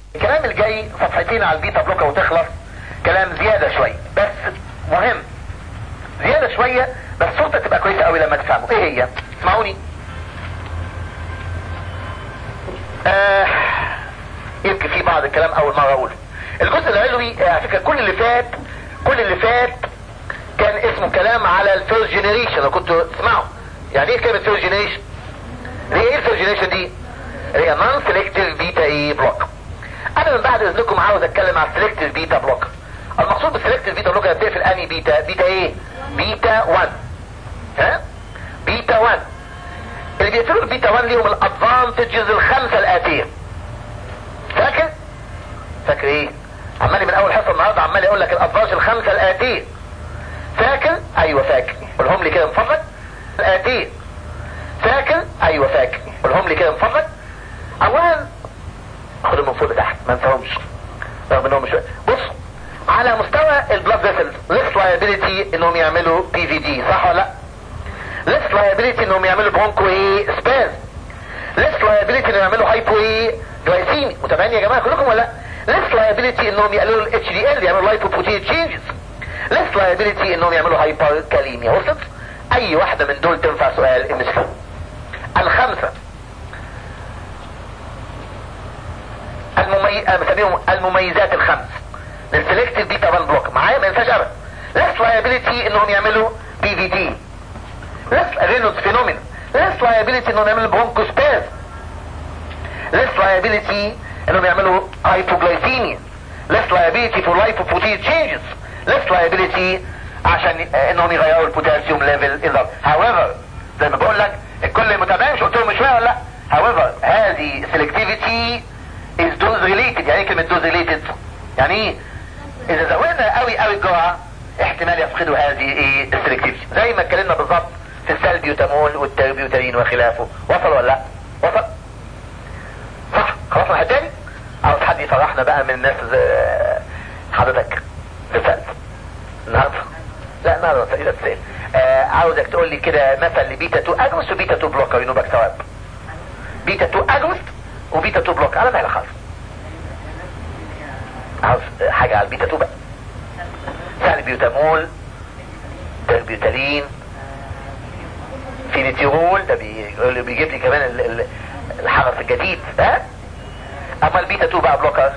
الكلام الجاي صفحتين على البيتا بلوكر وتخلص كلام زيادة شوية بس مهم زيادة شوية بس صورتها تبقى كويسة قوي لما تفهموا ايه هي اسمعوني آه يمكن في بعض الكلام اول مرة اقوله الجزء العلوي على فكرة كل اللي فات كل اللي فات كان اسمه كلام على الفيرست جينيريشن لو كنتوا تسمعوا يعني ايه كلمة فيرست جينيريشن دي ايه الفيرست جينيريشن دي هي نون سيلكتيف بيتا اي بلوك انا من بعد اذنكم عاوز اتكلم على السيلكتيف بيتا بلوك المقصود بالسيلكتيف بيتا بلوك بتقفل اني بيتا بيتا ايه بيتا 1 ها بيتا 1 اللي بيقفلوا البيتا 1 ليهم الادفانتجز الخمسه الاتيه فاكر فاكر ايه عمالي من اول حصه النهارده عمال يقول لك الادفانتج الخمسه الاتيه فاكر ايوه فاكر قولهم لي كده من فضلك الاتيه فاكر ايوه فاكر قولهم لي كده من فضلك اولا خدهم من فوق لتحت ما انساهمش رغم انهم مش بص على مستوى البلاد فيسلز ليس لايبيليتي انهم يعملوا بي في دي صح ولا لا ليس لايبيليتي انهم يعملوا برونكو ايه سباز ليس لايبيليتي انهم يعملوا هايبو ايه جلايسيمي متابعين يا جماعه كلكم ولا لا ليس لايبيليتي انهم يقللوا الاتش دي ال يعملوا لايبوبروتين تشينجز ليس لايبيليتي انهم يعملوا هايبر كاليميا وصلت اي واحده من دول تنفع سؤال امسكها الخمسه الممي... بسميهم المميزات الخمس للسلكتيف بيتا 1 بلوك معايا ما ينفعش ابدا ليس لايبيليتي انهم يعملوا بي في دي ليس رينولدز فينومين ليس لايبيليتي انهم يعملوا برونكوسباز ليس لايبيليتي انهم يعملوا هايبوجلايسيميا ليس لايبيليتي فور لايبوبروتين تشينجز ليس لايبيليتي عشان انهم يغيروا البوتاسيوم ليفل ان هاويفر زي ما بقول لك الكل متابعين مش قلت لهم من شويه ولا لا هاويفر هذه سيلكتيفيتي is dose related يعني ايه كلمة dose related يعني ايه اذا زودنا قوي قوي الجرعة احتمال يفقدوا هذه ايه السلكتيفيتي زي ما اتكلمنا بالظبط في السلبيوتامول والتربيوتالين وخلافه وصل ولا لا وصل صح خلاص الحته تاني عاوز حد يفرحنا بقى من الناس آه، حضرتك رسالت النهارده لا النهارده تقريبا تسال آه عاوزك تقول لي كده مثل لبيتا 2 اجوست وبيتا 2 بلوكر ينوبك ثواب بيتا 2 اجوست وبيتا 2 بلوك على مهلك خالص عاوز حاجة على البيتا 2 بقى سالبيوتامول تربيوتالين فينيتيرول ده بي- بيجيب لي كمان ال- ال- الحرس الجديد ها اما البيتا 2 بقى بلوكر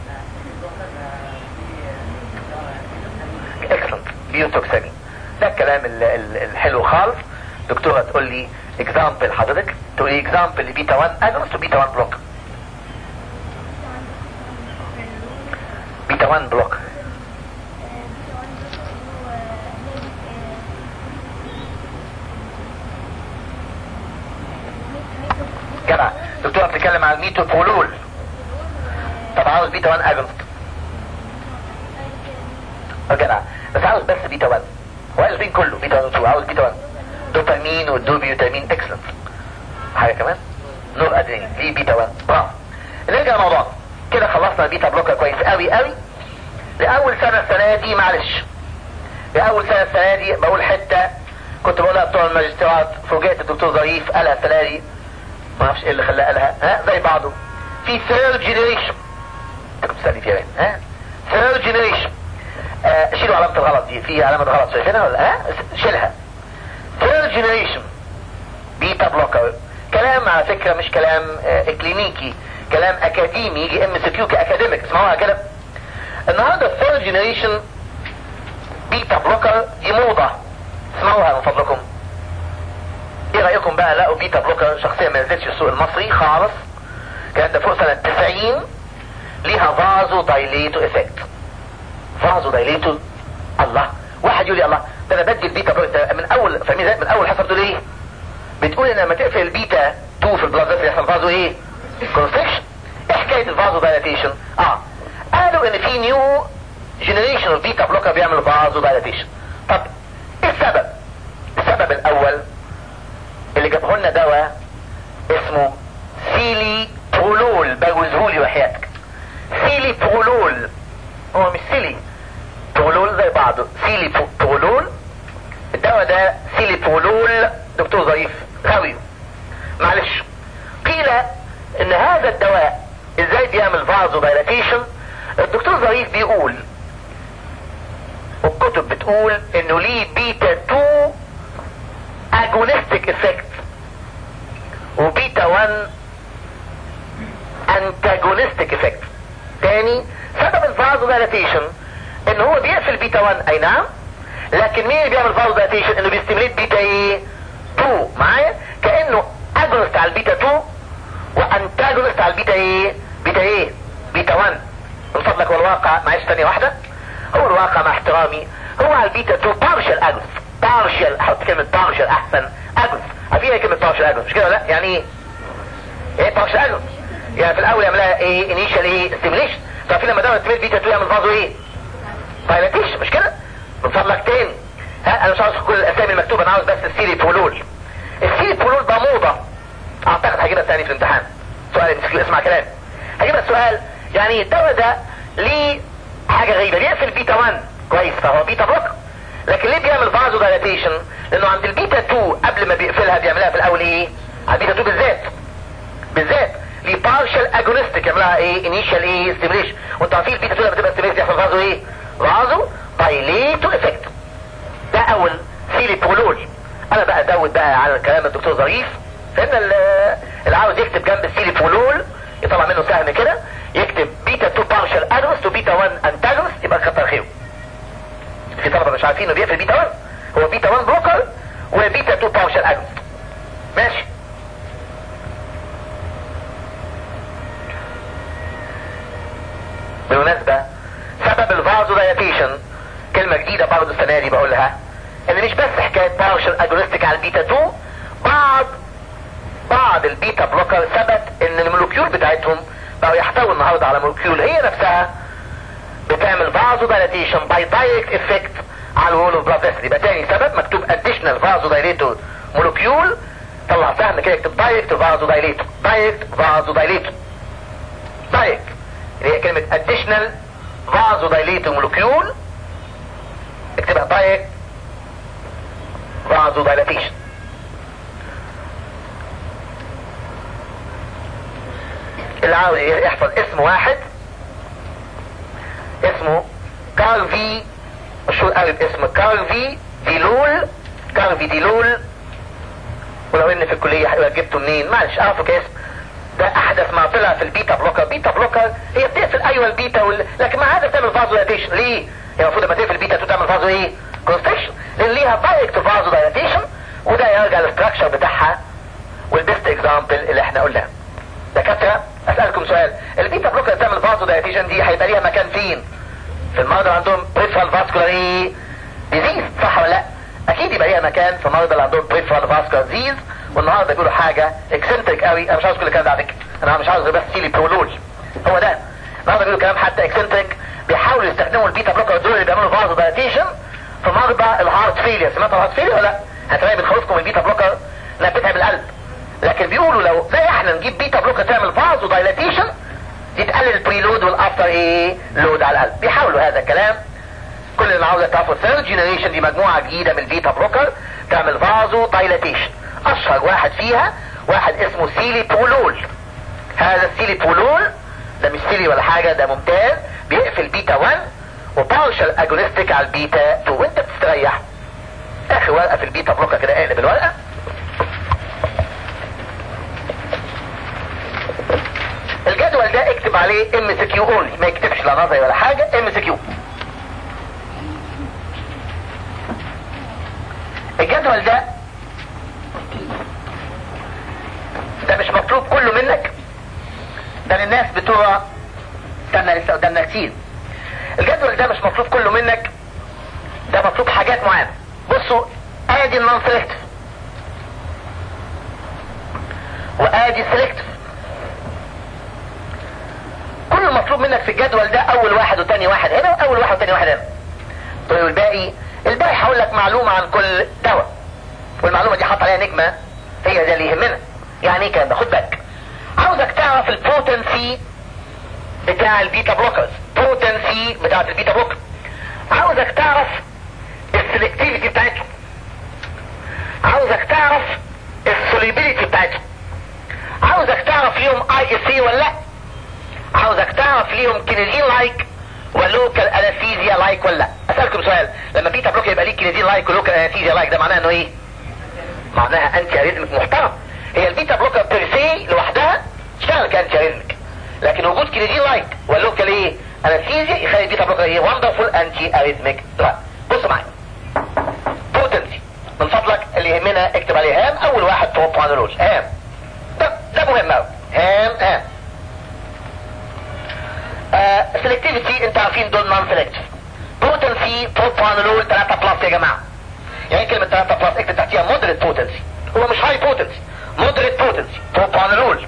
اكسلنت بيوتوكسين ده الكلام ال- ال- الحلو خالص دكتورة تقول لي اكزامبل حضرتك تقول لي اكزامبل لبيتا 1 اجنست وبيتا 1 بلوك بيتا 1 بلوك جدع دكتورة بتتكلم عن الميتوبولول طب عاوز بيتا 1 اجنست اه جدع بس عاوز بس بيتا 1 هو الاسبين كله بيتا 1 و 2 عاوز بيتا 1 دوبامين والدوبيوتامين اكسلنت حاجه كمان نور ادرينالين ليه بيتا 1 برافو نرجع لموضوعنا كده خلصنا البيتا بلوكر كويس قوي قوي لاول سنه السنه دي معلش لاول سنه السنه دي بقول حته كنت بقولها بتوع الماجستيرات فوجئت الدكتور ظريف قالها السنه دي ما اعرفش ايه اللي خلاه قالها ها زي بعضه في ثيرد جينيريشن انت كنت بتسالني فيها باين، ها ثيرد جينيريشن آه شيلوا علامه الغلط دي في علامه غلط شايفينها ولا ها شيلها ثيرد جينيريشن بيتا بلوكر كلام على فكره مش كلام آه اكلينيكي كلام اكاديمي يجي ام سي كيو كاكاديميك اسمعوها كده النهارده الثيرد جينيريشن بيتا بلوكر دي موضه اسمعوها من فضلكم ايه رايكم بقى لقوا بيتا بلوكر شخصيه ما نزلتش السوق المصري خالص كانت ده فوق سنه 90 ليها فازو دايليتو افكت فازو دايليتو الله واحد يقول لي الله ده انا بدي البيتا بلوكر من اول فاهمين ازاي؟ من اول حصه بتقول ايه بتقول ان لما تقفل البيتا 2 في البلاد فيسل يحصل فازو ايه كونستريكشن ايه حكايه الفازو دايليتيشن اه قالوا ان في نيو جنريشن اوف بيتا بلوكر بيعمل فازو دايليتيشن طب ايه السبب السبب الاول اللي جابه لنا دواء اسمه سيلي برولول بجوزهولي وحياتك سيلي برولول هو مش سيلي برولول زي بعضه سيلي برولول الدواء ده سيلي برولول دكتور ظريف غاوي معلش قيل ان هذا الدواء ازاي بيعمل فازو دكتور ظريف بيقول والكتب بتقول انه ليه بيتا 2 اجونستيك افكت وبيتا 1 انتاجونستيك افكت تاني سبب الفازو دايلاتيشن ان هو بيقفل بيتا 1 اي نعم لكن مين اللي بيعمل فازو دايلاتيشن انه بيستمريت بيتا ايه 2 معايا كانه اجونست على البيتا 2 وانتاجونست على البيتا ايه بيتا ايه بيتا 1 من فضلك والواقع معلش ثانيه واحده هو الواقع مع احترامي هو على البيتا 2 بارشل اجونست بارشل حط كلمه بارشل احسن اجونست عارفين ايه كلمه بارشل اجونست مش كده لا يعني ايه ايه بارشل اجونست يعني في الاول يعملها ايه انيشال ايه ستيميليشن تعرفين لما دواء ستيميل بيتا 2 يعمل فازو ايه دايلاتيشن مش كده من فضلك تاني ها انا مش عاوز كل الاسامي المكتوبه انا عاوز بس السيري بولول السيري بولول ده موضه اعتقد هجيبها ثاني في الامتحان سؤال اسمع كلام هجيبها السؤال يعني الدواء ده ليه حاجه غريبه بيقفل بيتا 1 كويس فهو بيتا بلوك لكن ليه بيعمل فازو دايلاتيشن لانه عند البيتا 2 قبل ما بيقفلها بيعملها في الاول ايه على البيتا 2 بالذات بالذات ليه بارشال اجونستيك يعملها ايه انيشال ايه ستيميليشن وانتوا عارفين البيتا 2 لما تبقى ستيميليشن يحصل فازو ايه فازو دايليتو افكت ده اول سيلي بولول انا بقى ازود بقى على كلام الدكتور ظريف فان اللي عاوز يكتب جنب السيلي بولول يطلع منه سهم كده يكتب بيتا 2 بارشال اجونست وبيتا 1 انتاجونست يبقى كتر خيره في طلبه مش عارفين انه بيقفل بيتا 1 هو بيتا 1 بلوكر وبيتا 2 بارشال اجونست ماشي بالمناسبة سبب الفازو دايتيشن كلمة جديدة برضه السنة دي بقولها ان مش بس حكاية بارشل اجونستيك على البيتا 2 بعض بعض البيتا بلوكر ثبت ان المولكيول بتاعتهم بقوا يحتوي النهاردة على مولكيول هي نفسها بتعمل فازو دايلاتيشن باي دايركت افكت على الوول اوف بلاد فيسل يبقى تاني سبب مكتوب اديشنال فازو دايليتور مولكيول طلع سهم كده يكتب دايركت فازو دايليتور دايركت فازو دايليتور دايركت اللي هي كلمة additional vasodilating molecule اكتبها دايركت vasodilatation اللي عاوز يحفظ اسم واحد اسمه كارفي مشهور قوي باسم كارفي ديلول كارفي ديلول ولو ان في الكلية جبته منين معلش اعرفه كاسم ده احدث ما طلع في البيتا بلوكر بيتا بلوكر هي بتقفل ايوه البيتا وال... لكن مع هذا بتعمل فازو دايلاتيشن ليه هي المفروض لما تقفل البيتا تعمل فازو ايه كونستريكشن لان ليها دايركت فازو دايلاتيشن وده يرجع للستراكشر بتاعها والبيست اكزامبل اللي احنا قلناه دكاتره اسالكم سؤال البيتا بلوكر بتعمل فازو دايلاتيشن دي هيبقى ليها مكان فين في المرضى عندهم بريفرال فاسكولار ايه ديزيز صح ولا لا اكيد يبقى ليها مكان في المرضى اللي عندهم بريفرال فاسكولار ديزيز والنهارده بيقولوا حاجه اكسنتريك قوي انا مش عاوز كل الكلام ده على فكره انا مش عاوز بس سيلي برولول هو ده النهارده بيقولوا كلام حتى اكسنتريك بيحاولوا يستخدموا البيتا بلوكر دول اللي بيعملوا فازو دايلاتيشن في مرضى الهارت فيلير سمعت الهارت فيلير ولا لا هتلاقي بتخوفكم البيتا بلوكر انها بتتعب القلب لكن بيقولوا لو زي احنا نجيب بيتا بلوكر تعمل فازو دايلاتيشن دي تقلل البريلود والافتر ايه لود على القلب بيحاولوا هذا الكلام كل اللي عاوز تعرفوا الثيرد جينيريشن دي مجموعه جديده من البيتا بلوكر تعمل فازو دايلاتيشن اشهر واحد فيها واحد اسمه سيلي بولول هذا السيلي بولول ده مش سيلي ولا حاجة ده ممتاز بيقفل بيتا 1 وبارشل اجونستيك على البيتا 2 وانت بتستريح اخر ورقة في البيتا بلوكة كده اقلب الورقة الجدول ده اكتب عليه ام سي كيو اونلي ما يكتبش لا نظري ولا حاجة ام سي كيو الجدول ده ده مش مطلوب كله منك ده للناس بتوع استنى لسه قدامنا كتير الجدول ده مش مطلوب كله منك ده مطلوب حاجات معينه بصوا ادي النون سيلكتيف وادي السيلكتيف كل المطلوب منك في الجدول ده اول واحد وتاني واحد هنا واول واحد وتاني واحد هنا طيب الباقي الباقي هقول لك معلومه عن كل دواء والمعلومه دي حط عليها نجمه هي ده اللي يهمنا يعني ايه الكلام ده خد بالك عاوزك تعرف البوتنسي بتاع البيتا بلوكرز بوتنسي بتاعت البيتا بلوكر عاوزك تعرف السلكتيفيتي بتاعتهم عاوزك تعرف السوليبيليتي بتاعتهم عاوزك تعرف ليهم اي اس سي ولا لا عاوزك تعرف ليهم كينيزين لايك ولوكال انستيزيا لايك ولا لا اسالكم سؤال لما بيتا بلوك يبقى ليه كينيزين لايك ولوكال انستيزيا لايك ده معناه انه ايه معناها انتي اريزمك محترم هي البيتا بلوكر بيرسي لوحدها تشتغل كانتي اريزمك لكن وجود كينيزين لايك واللوكال ايه انستيزيا يخلي البيتا بلوكر ايه وندرفول انتي اريزمك دراج بصوا معايا بوتنسي من فضلك اللي يهمنا اكتب عليه هام اول واحد بروبانولول هام ده ده مهم قوي هام هام سيلكتيفيتي انت عارفين دول نون سيلكتيف بوتنسي بروبانولول 3 بلس يا جماعه يعني كلمه 3 بلس اكتب تحتيها مودريت بوتنسي هو مش هاي بوتنسي مودريت بوتنسي بروبانولول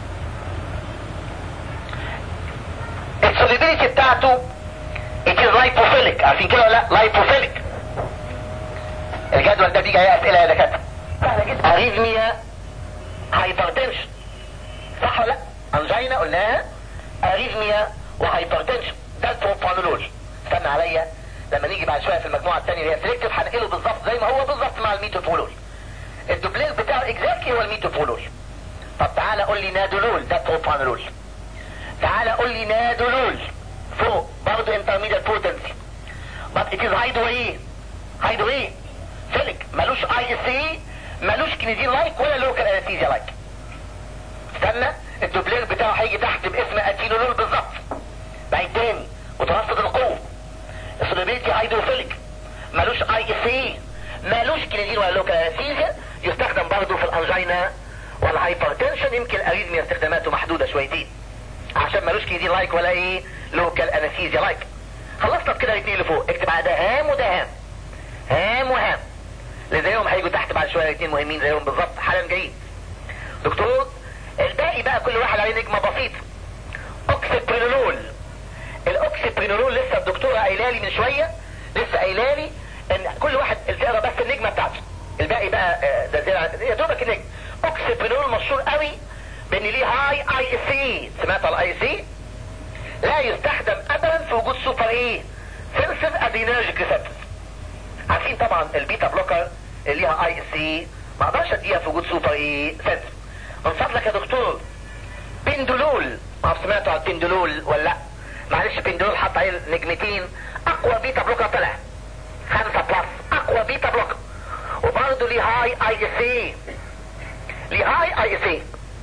السوليبيليتي بتاعته it is lipophilic عارفين كده ولا لا lipophilic الجدول ده بيجي عليه اسئله يا دكاتره سهله جدا اريزميا هايبرتنشن صح ولا لا انجينا قلناها اريزميا وهايبرتنشن ده البروبانولول استنى عليا لما نيجي بعد شويه في المجموعه الثانيه اللي هي سيلكتيف هنقله بالظبط زي ما هو بالظبط مع الميتوبولول الدوبلير بتاعه اكزاكتلي هو الميتوبولول طب تعالى قول لي نادولول ده بروبانولول تعالى قول لي نادولول فوق برضه انترميديت بوتنسي but it is هايدو ايه هايدو ايه فيلك ملوش اي اس اي ملوش كنيزين لايك ولا لوكال انستيزيا لايك استنى الدوبلير بتاعه هيجي تحت باسم اتينولول بالظبط بعيد تاني متوسط القوه السوليبيليتي هيدروفيليك ملوش اي اس اي ملوش كنيزين ولا لوكال انستيزيا يستخدم برضه في الانجينا والهايبرتنشن يمكن الاريزميا استخداماته محدوده شويتين عشان ملوش كنيزين لايك ولا ايه لوكال انستيزيا لايك خلصنا كده الاثنين اللي فوق اكتب على ده هام وده هام هام وهام اللي زيهم هيجوا تحت بعد شويه الاثنين مهمين زيهم بالظبط حالا جايين دكتور الباقي بقى كل واحد عليه نجمه بسيط اوكسيبرينول الاوكسيبرينول لسه الدكتوره قايله لي من شويه لسه قايله لي ان كل واحد تقرا بس النجمه بتاعته الباقي بقى آه، ده زي يا دوبك النجم اوكسيبرينول مشهور قوي بان ليه هاي اي اس اي سمعت على الاي اس اي لا يستخدم ابدا في وجود سوبر ايه سنسيف ادينرجيك ريسبتورز عارفين طبعا البيتا بلوكر اللي ليها اي اس اي ما اقدرش اديها في وجود سوبر ايه سنسيف من فضلك يا دكتور بندولول ما عرفت سمعتوا على البندولول ولا لا معلش بندولول حط عليه نجمتين اقوى بيتا بلوكر طلع خمسة بلس اقوى بيتا بلوكر وبرضه ليه هاي اي اس اي ليه هاي اي اس اي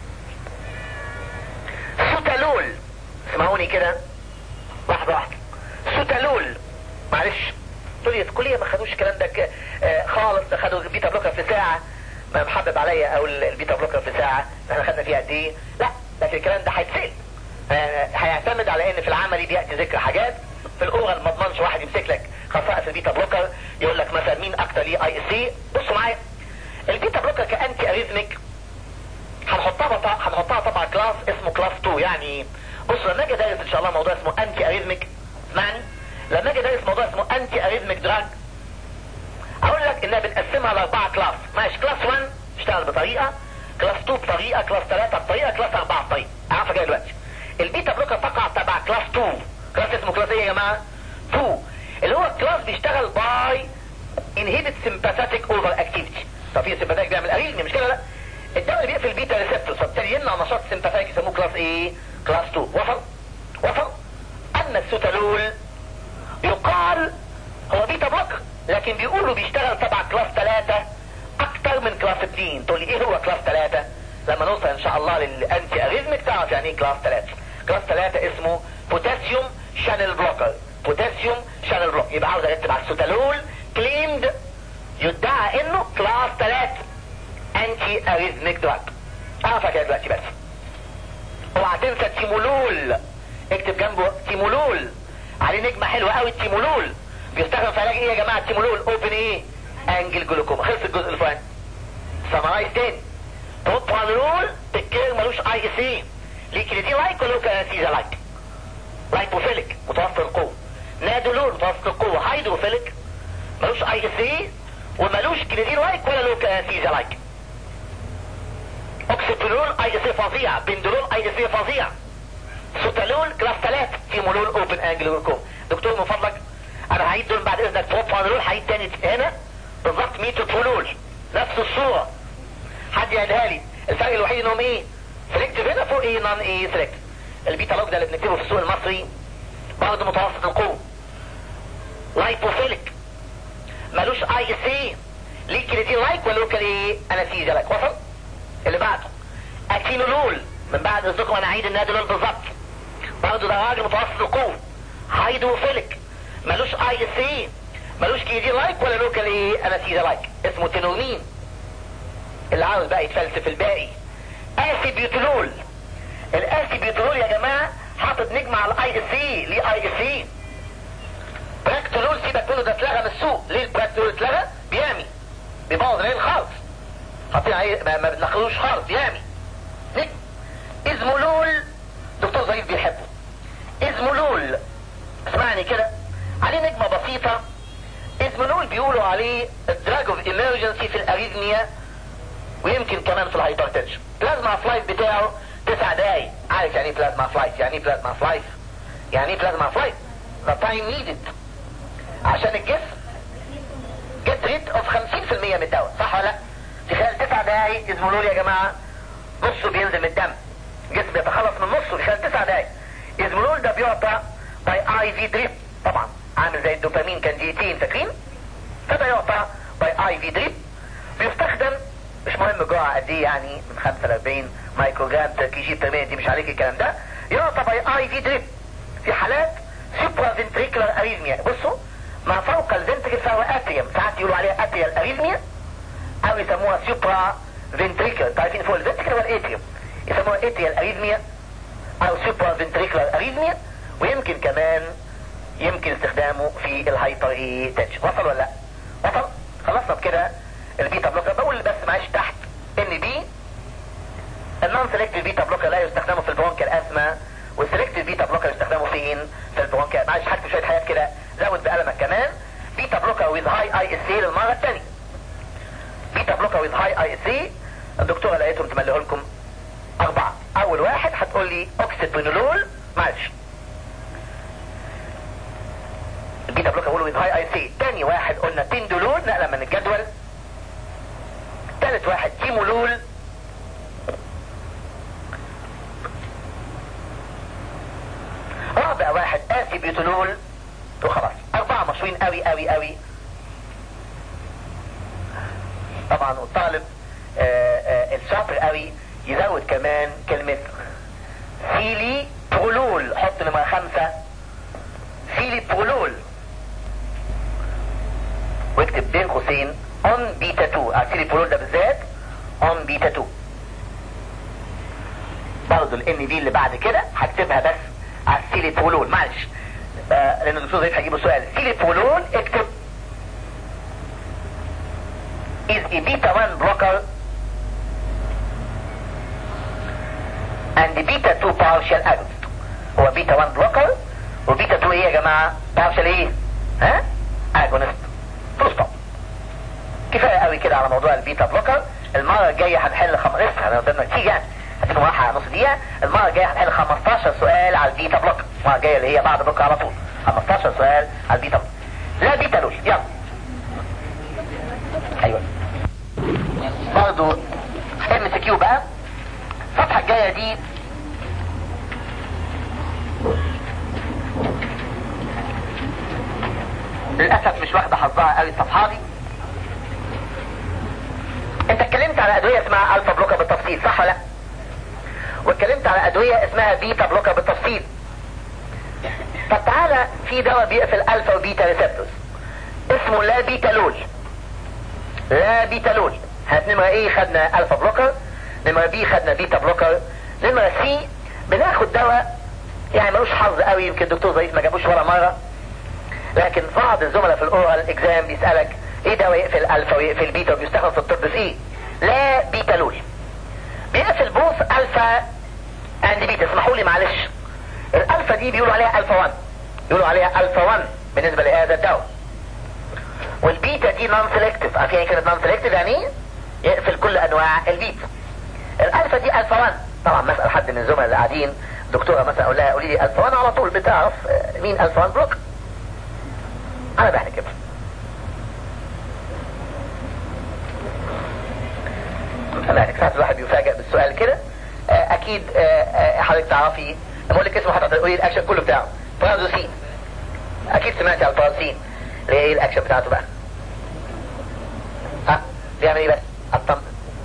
سوتالول اسمعوني كده واحدة واحدة سوتالول معلش تقول لي الكلية ما خدوش الكلام ده ك- آه، خالص ده خدوا البيتا بلوكر في ساعة ما محبب عليا او ال- البيتا بلوكر في ساعة احنا خدنا فيها قد ايه لا لكن الكلام ده هيتسال آه، هيعتمد على ان في العملي بيأتي ذكر حاجات في الاورال ما اضمنش واحد يمسك لك خصائص البيتا بلوكر يقول لك مثلا مين اكتر ليه اي اس سي بصوا معايا البيتا بلوكر كانتي اريزميك هنحطها بطا... هنحطها طبعا كلاس اسمه كلاس 2 يعني بص لما اجي ادرس ان شاء الله موضوع اسمه انتي اريزميك اسمعني لما اجي ادرس موضوع اسمه انتي اريزميك دراج اقول لك انها بنقسمها لاربعه كلاس ماشي كلاس 1 اشتغل بطريقه كلاس 2 بطريقه كلاس 3 بطريقه كلاس 4 بطريقه عارفه جاي دلوقتي البيتا بلوكر تقع تبع كلاس 2 كلاس اسمه كلاس ايه يا جماعه 2 اللي هو الكلاس بيشتغل باي انهبت سمباثيك اوفر اكتيفيتي طب في سمباثيك بيعمل اريزمي مش كده لا الدواء اللي بيقفل البيتا ريسبتور فبالتالي يمنع نشاط سمباثيك يسموه كلاس ايه كلاس 2 وصل وصل اما السوتالول يقال هو بيتا بلوكر لكن بيقولوا بيشتغل تبع كلاس 3 اكتر من كلاس 2 تقول لي ايه هو كلاس 3 لما نوصل ان شاء الله للانتي اريزميك تعرف يعني ايه كلاس 3 كلاس 3 اسمه بوتاسيوم شانل بلوكر بوتاسيوم شانل بلوك يبقى عاوز اكتب على السوتالول كليمد يدعى انه كلاس 3 انتي اريزميك دراج اعرفها كده دلوقتي بس اوعى تنسى التيمولول اكتب جنبه تيمولول عليه نجمه حلوه قوي التيمولول بيستخدم في علاج ايه يا جماعه التيمولول اوبن ايه انجل جلوكوما خلص الجزء اللي فات سمرايز تاني بروبانول الكير ملوش اي اس اي ليه كريدين لايك ولا كانسيزا لايك لايبوفيليك متوسط القوه نادولول متوسط القوه هيدروفيليك ملوش اي اس اي وملوش كريدين لايك ولا لو كانسيزا لايك اوكسيبينول اي اس اي فظيع بندولول اي اس اي فظيع سوتالول كلاس 3 تيمولول اوبن انجل جلوكوما دكتور من فضلك انا هعيد دول بعد اذنك بروبانول هعيد تاني هنا بالظبط ميتوبرولول نفس الصوره حد يعيدها لي الفرق الوحيد انهم ايه سلكتيف هنا فوق ايه نون ايه سلكتيف البيتا لوج ده اللي بنكتبه في السوق المصري برضه متوسط القوة لايبوفيليك ملوش اي اس اي ليه كريتين لايك ولا لوكال ايه انستيزيا لايك وصل اللي بعده اكينولول من بعد اذنكم انا اعيد النادولول بالظبط برضه ده راجل متوسط القوة هايدروفيليك ملوش اي اس اي ملوش كريتين لايك ولا لوكال ايه انستيزيا لايك اسمه تينورمين اللي عاوز بقى يتفلسف الباقي اسيبيوتولول الاسيبيوتولول يا جماعه حاطط نجمه على الاي اس اي ليه اي اس اي براكتولول سيبك منه ده اتلغى من السوق ليه البراكتولول اتلغى بيامي بيبوظ العين خالص حاطين عليه ما, ما بنخلوش خالص بيامي نجم ازمولول دكتور ظريف بيحبه ازمولول اسمعني كده عليه نجمة بسيطة ازمولول بيقولوا عليه الدراج اوف ايمرجنسي في الاريثميا ويمكن كمان في الهايبرتنشن بلازما فلايف بتاعه تسع دقايق عارف يعني ايه بلازما فلايف يعني ايه بلازما فلايف يعني ايه بلازما فلايف the time needed عشان الجسم جت ريت اوف 50% من الدواء صح ولا لا في خلال تسع دقايق ازمولول يا جماعه نصه بينزل من الدم الجسم بيتخلص من نصه في خلال تسع دقايق ازمولول ده بيعطى باي اي في دريب طبعا عامل زي الدوبامين كان دقيقتين فاكرين فده يعطى باي اي في دريب بيستخدم مش مهم جرعه قد ايه يعني من 5 ل 40 مايكرو جرام كي جي بير دي مش عليك الكلام ده يعطى باي اي في دريب في حالات سوبرا فنتريكولار اريزميا بصوا ما فوق الفنتريكل فهو اتريوم ساعات يقولوا عليها اتريال اريزميا او يسموها سوبرا فنتريكل عارفين فوق الفنتريكل هو الاتريوم يسموها اتريال اريزميا او سوبرا فنتريكولار اريزميا ويمكن كمان يمكن استخدامه في الهايبر اي تنشن وصل ولا لا وصل خلصنا بكده البيتا بلوكر بقول بس معلش تحت ان بي النون سيلكتيف بيتا بلوكر لا يستخدمه في البرونكال اسما والسيلكتيف بيتا بلوكر يستخدمه فين في البرونكال معلش حكي شويه حاجات كده زود بقلمك كمان بيتا بلوكر ويز هاي اي اس سي للمره الثانيه بيتا بلوكر ويز هاي اي اس سي الدكتوره لقيتهم تمليه لكم اربعه اول واحد هتقول لي اوكسيبرينولول معلش البيتا بلوكر بيقولوا ويز هاي اي سي تاني واحد قلنا تندولول نقله من الجدول تالت واحد تيمولول رابع واحد اسيبيوتولول وخلاص اربعة مشهورين قوي قوي قوي طبعا الطالب آآ آآ الشاطر قوي يزود كمان كلمة فيلي برولول حط نمرة خمسة فيلي برولول واكتب بين قوسين اون بيتا 2 ارسلي برول ده بالذات اون بيتا 2 برضه الان دي اللي بعد كده هكتبها بس على السيلي برولول معلش آه لان الدكتور زيد هيجيب سؤال سيلي برولول اكتب is a beta 1 blocker and beta 2 partial agonist هو بيتا 1 بلوكر وبيتا 2 ايه يا جماعه partial ايه ها agonist فول ستوب كفايه قوي كده على موضوع البيتا بلوكر المره الجايه هنحل خم... لسه احنا قدامنا كتير يعني هتكون راحه نص دقيقه المره الجايه هنحل 15 سؤال على البيتا بلوكر المره الجايه اللي هي بعد بكره على طول 15 سؤال على البيتا بلوكر لا بيتا لوش يلا ايوه برضه ام سي كيو بقى الصفحه الجايه دي للاسف مش واخده حظها قوي الصفحه دي انت اتكلمت على ادويه اسمها الفا بلوكر بالتفصيل صح ولا لا واتكلمت على ادويه اسمها بيتا بلوكر بالتفصيل طب تعالى في دواء بيقفل الفا وبيتا ريسبتورز اسمه لا بيتالول لا بيتالول هات نمرة ايه خدنا الفا بلوكر نمرة بي خدنا بيتا بلوكر نمرة سي بناخد دواء يعني ملوش حظ قوي يمكن الدكتور ظريف ما جابوش ولا مرة لكن بعض الزملاء في الاورال اكزام بيسألك ايه دواء يقفل الفا ويقفل بيتا وبيستخدم في الطب في ايه لا بيتالول بيقفل بوث الفا اند بيتا اسمحوا لي معلش الالفا دي بيقولوا عليها الفا 1 بيقولوا عليها الفا 1 بالنسبة لهذا الدواء والبيتا دي نون سيلكتيف عارفين ايه كلمة نون سيلكتيف يعني ايه؟ يقفل كل انواع البيتا الالفا دي الفا 1 طبعا مسأل حد من الزملاء اللي قاعدين دكتورة مثلا اقول لها قولي لي الفا 1 على طول بتعرف مين الفا 1 بلوك انا بحكي كده انا ساعات الواحد بيفاجئ بالسؤال كده اكيد حضرتك تعرفي بقول لك اسمه حضرتك تقولي الاكشن كله بتاعه برازوسين اكيد سمعت على البرازوسين اللي هي ايه الاكشن بتاعته بقى ها بيعمل ايه بس الطم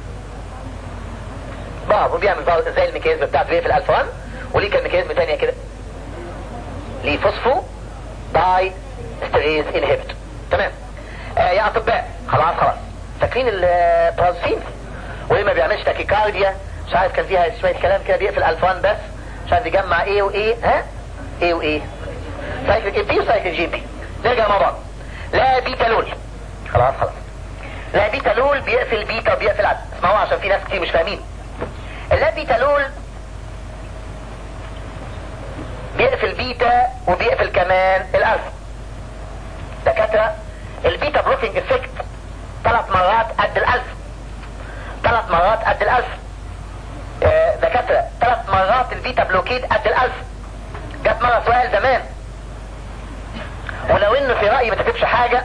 برافو بيعمل زي الميكانيزم بتاعته ايه في الالفا 1 وليه كان ميكانيزم تانية كده ليه فوسفو باي ستريز انهبت تمام آه يا اطباء خلاص خلاص فاكرين البرازوسين وليه ما بيعملش تاكيكارديا مش عارف كان فيها شويه كلام كده بيقفل الفان بس مش عارف يجمع ايه وايه ها ايه وايه سايكل اي بي وسايكل جي بي نرجع مع بعض لا بيتا لول خلاص خلاص لا بيتا لول بيقفل بيتا وبيقفل عدد اسمعوا عشان في ناس كتير مش فاهمين اللا بيتا لول بيقفل بيتا وبيقفل كمان الالفا دكاتره البيتا بلوكينج افكت ثلاث مرات قد الالفا ثلاث مرات قد الالفا آه، دكاتره ثلاث مرات البيتا بلوكيد قد الالفا جت مره سؤال زمان ولو انه في رايي ما تكتبش حاجه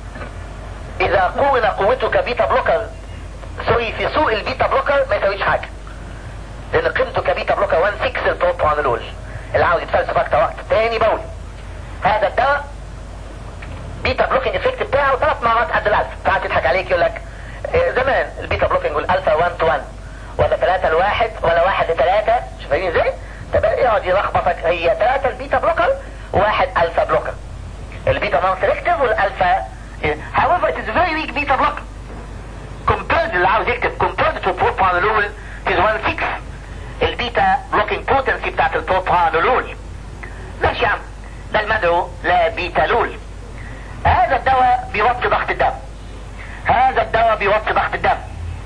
اذا قورن قوته كبيتا بلوكر سوري في سوق البيتا بلوكر ما يساويش حاجه لان قيمته كبيتا بلوكر 1 6 البروبانولول اللي عاوز يتفلسف اكتر وقت تاني بقول هذا الدواء بيتا بلوكينج افكت بتاعه ثلاث مرات قد الالفا تعال تضحك عليك يقول لك إيه زمان البيتا بلوكينج والالفا 1 تو 1 ولا 3 لواحد ولا 1 لثلاثة شايفين ازاي؟ طب يقعد يلخبطك هي 3 البيتا بلوكر وواحد الفا بلوكر البيتا نون سيلكتيف والالفا however it is very weak beta blocker compared اللي عاوز يكتب compared to propranolol is 1 6 البيتا بلوكينج بوتنسي بتاعت البروبانولول ماشي يا عم ده المدعو لا بيتالول هذا الدواء بيوطي ضغط الدم هذا الدواء بيوطي ضغط الدم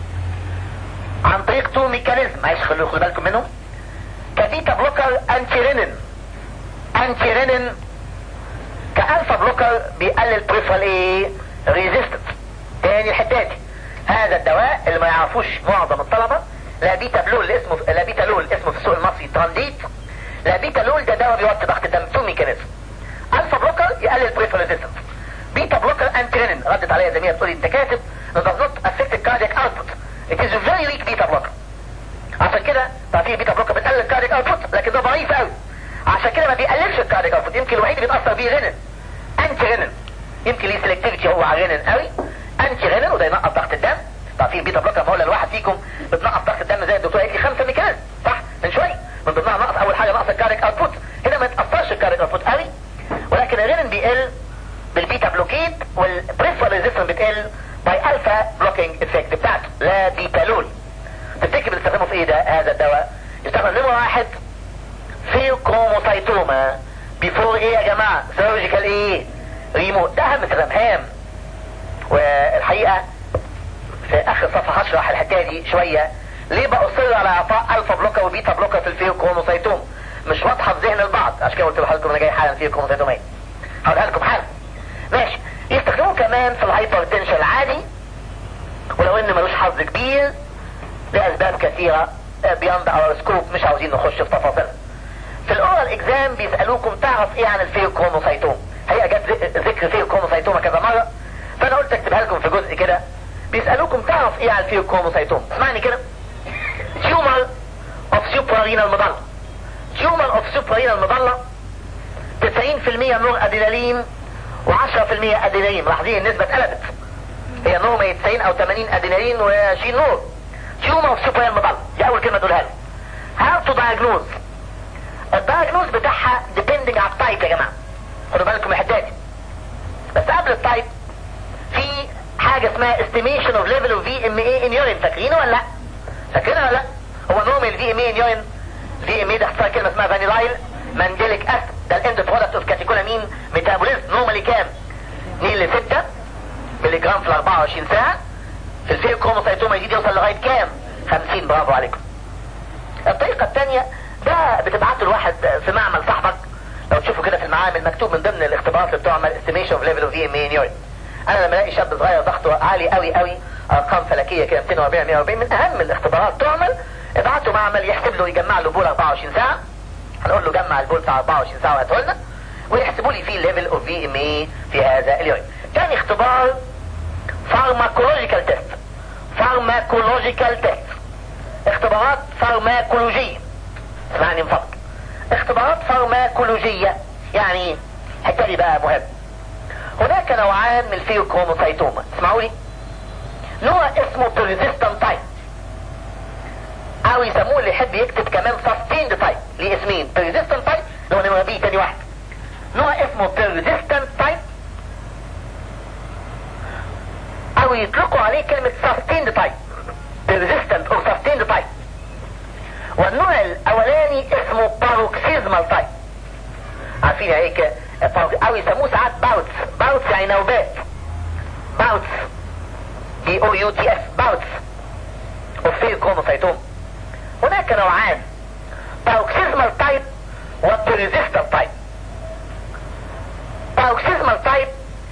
عن طريق تو ميكانيزم عايز خلوا خلوا بالكم منهم كبيتا بلوكر انتيرينين انتيرينين كالفا بلوكر بيقلل بريفرال ايه ريزيستنس تاني الحته دي هذا الدواء اللي ما يعرفوش معظم الطلبه لا بيتا بلول اللي اسمه لا بيتا لول اسمه في السوق المصري ترانديت لا بيتا لول ده دواء بيوطي ضغط الدم تو ميكانيزم الفا بلوكر يقلل بريفرال ريزيستنس بيتا بلوكر انتيرينين ردت عليا زميله تقول لي انت كاتب does not affect the cardiac output it is a very weak beta blocker عشان كده تعطيه بيتا بلوكر بتقلل الكاردياك اوتبوت لكن ده ضعيف قوي عشان كده ما بيقللش الكاردياك اوتبوت يمكن الوحيد اللي بيتاثر بيه رينين انتي رينين يمكن ليه سيلكتيفيتي هو على رينين قوي انتي رينين وده ينقص ضغط الدم تعطيه بيتا بلوكر بقول لواحد فيكم بتنقص ضغط الدم زي الدكتور قالت لي خمسه ميكانيزم صح من شويه من ضمنها نقص اول حاجه نقص الكاردياك اوتبوت هنا ما يتاثرش الكاردياك اوتبوت قوي ولكن الرينين بيقل بالبيتا بلوكيد والبريفرال ريزيستنس بتقل باي الفا بلوكينج افكت بتاعته لا بيتالول تفتكر بنستخدمه في ايه ده هذا الدواء يستخدم نمرة واحد في كروموسايتوما بيفور ايه يا جماعة سيرجيكال ايه ريموت ده اهم استخدام هام والحقيقة في اخر صفحة هشرح الحكاية دي شوية ليه بأصر على اعطاء الفا بلوكر وبيتا بلوكر في الفيو كروموسايتوم مش واضحة في ذهن البعض عشان كده قلت لحضراتكم انا جاي حالا فيو كروموسايتومية هقولها لكم حالا ماشي يستخدموه كمان في الهايبر تنشن العادي ولو ان ملوش حظ كبير لاسباب كثيرة بياند اور سكوب مش عاوزين نخش في تفاصيلها في الاورال اكزام بيسألوكم تعرف ايه عن الفيوكروموسايتوم هي جت ذكر فيوكروموسايتوما كذا مرة فانا قلت اكتبها لكم في جزء كده بيسألوكم تعرف ايه عن الفيوكروموسايتوم اسمعني كده تيومر اوف سوبرارينال مضلة تيومر اوف سوبرارينال مضلة 90% نور ادرينالين و10% ادرينالين ملاحظين النسبة اتقلبت هي نور 90 او 80 ادرينالين و20 نور تيومر اوف سوبرارينال مضلة دي اول كلمة تقولها له هاو تو دايجنوز الدايجنوز بتاعها ديبندنج على التايب يا جماعة خدوا بالكم من الحته دي بس قبل التايب في حاجة اسمها estimation of level of VMA in urine فاكرينه ولا لا؟ فاكرينه ولا لا؟ هو نورمال VMA in urine VMA ده اختصار كلمة اسمها فانيلايل مانديليك اسيد ده الاند برودكت اوف كاتيكولامين ميتابوليزم نورمالي كام؟ 2 ل 6 ملي جرام في ال 24 ساعة في الفيل كروموسايتوما يزيد يوصل لغاية كام؟ 50 برافو عليكم الطريقة الثانية ده بتبعته الواحد في معمل صاحبك لو تشوفوا كده في المعامل مكتوب من ضمن الاختبارات اللي بتعمل استيميشن اوف ليفل اوف في ام ان يورين انا لما الاقي شاب صغير ضغطه عالي قوي قوي ارقام فلكيه كده 240 140 من اهم الاختبارات تعمل ابعته معمل يحسب له يجمع له بول 24 ساعه هنقول له جمع البول بتاع 24 ساعه وهاته لنا ويحسبوا لي فيه الليفل اوف في ام اي في هذا اليورين ثاني اختبار فارماكولوجيكال تيست فارماكولوجيكال تيست اختبارات فارماكولوجيه اسمعني من فضلك اختبارات فارماكولوجية يعني الحته دي بقى مهم هناك نوعان من الفيوكروموسايتوما اسمعوا لي نوع اسمه persistent تايب او يسموه اللي يحب يكتب كمان sustained تايب ليه اسمين persistent تايب اللي هو نمرة بي تاني واحد نوع اسمه persistent تايب او يطلقوا عليه كلمة sustained تايب persistent او sustained تايب والنوع الاولاني اسمه paroxysmal تايب عارفين هيك او يسموه ساعات باوتس باوتس يعني نوبات باوتس بي او يو تي اس باوتس اوف هناك نوعان باروكسيزمال تايب والبريزيستال تايب باروكسيزمال تايب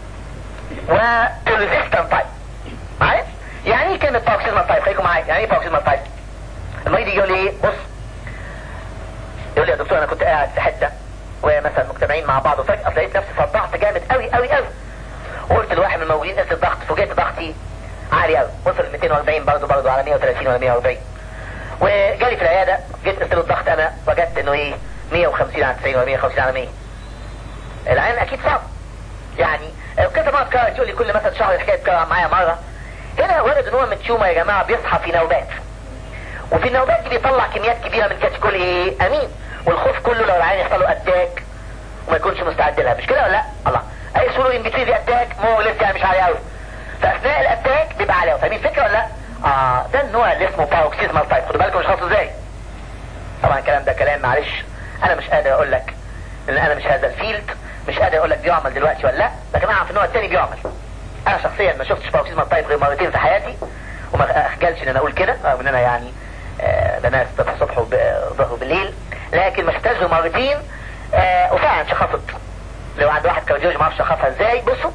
وبريزيستال تايب معايا يعني ايه كلمه باروكسيزمال تايب خليكم معايا يعني ايه باروكسيزمال تايب المريض يجي يقول لي بص يقول لي يا دكتور انا كنت قاعد في حته ومثلا مجتمعين مع بعض وفجاه لقيت نفسي صدعت جامد قوي قوي قوي وقلت لواحد من الموجودين قلت الضغط فوجئت ضغطي عالي قوي وصل 240 برضه برضه على 130 ولا 140 وجالي في العياده جيت قلت له الضغط انا وجدت انه ايه 150 على 90 ولا 150 على 100 العين اكيد صعب يعني كذا مره اتكرر تقول لي كل مثلا شهر الحكايه تكرر معايا مره هنا ولد نوع من التيوما يا جماعه بيصحى في نوبات وفي النوبات دي بيطلع كميات كبيره من كاتيكول ايه امين والخوف كله لو العين يحصل له اتاك وما يكونش مستعد لها مش كده ولا لا الله اي سولو ان بتوين اتاك مو لسه يعني مش عالي قوي فاثناء الاتاك بيبقى عالي قوي فاهمين الفكره ولا لا اه ده النوع اللي اسمه باروكسيزمال تايب خدوا بالكم مش خاصه ازاي طبعا الكلام ده كلام معلش انا مش قادر اقول لك ان انا مش هذا الفيلد مش قادر اقول لك بيعمل دلوقتي ولا لا لكن اعرف النوع الثاني بيعمل انا شخصيا ما شفتش باروكسيزمال تايب غير مرتين في حياتي وما اخجلش ان انا اقول كده رغم ان انا يعني آه ده ناس الصبح وظهر بالليل لكن ما شفتهاش غير مرتين آه وفعلا شخصت لو عند واحد كارديولوجي ما اعرفش شخصها ازاي بصوا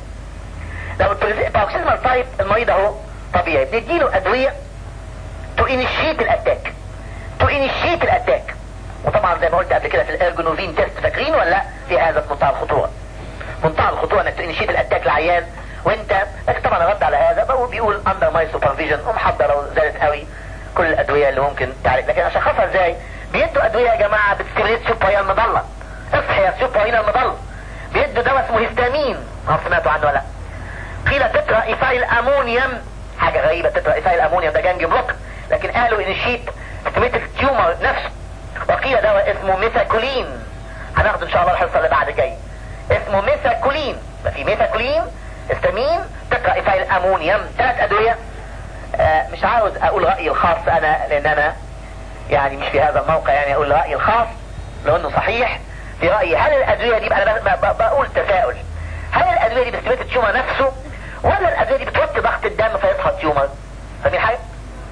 لو الباروكسيزمال تايب المريض اهو طبيعي بنديله ادويه تو انيشيت الاتاك تو انيشيت الاتاك وطبعا زي ما قلت قبل كده في الارجونوفين تيست فاكرين ولا لا في هذا في منتهى الخطوره منتهى الخطوره انك تنشيت الاتاك لعيان وانت لكن طبعا رد على هذا بقول بيقول اندر ماي سوبرفيجن ومحضر لو زادت قوي كل الادويه اللي ممكن تعالج لكن اشخصها ازاي بيدوا ادويه يا جماعه بتستمريت سوبرين المضله اصحي يا سوبرين المضله بيدوا دواء اسمه هيستامين ما سمعتوا عنه ولا قيل تترا ايثايل امونيوم حاجه غريبه تترا ايثايل امونيوم ده جانج بلوك لكن قالوا ان الشيت استمريت التيومر نفسه وقيل دواء اسمه ميثاكولين هناخده ان شاء الله الحصه اللي بعد جاي اسمه ميثاكولين في ميثاكولين استامين تترا ايثايل امونيوم ثلاث ادويه آه مش عاوز اقول رايي الخاص انا لان انا يعني مش في هذا الموقع يعني اقول رايي الخاص لو انه صحيح في رايي هل الادويه دي انا بقول تساؤل هل الادويه دي بتثبت التيومر نفسه ولا الادويه دي بتوطي ضغط الدم فيصحى التيومر فاهمين حاجه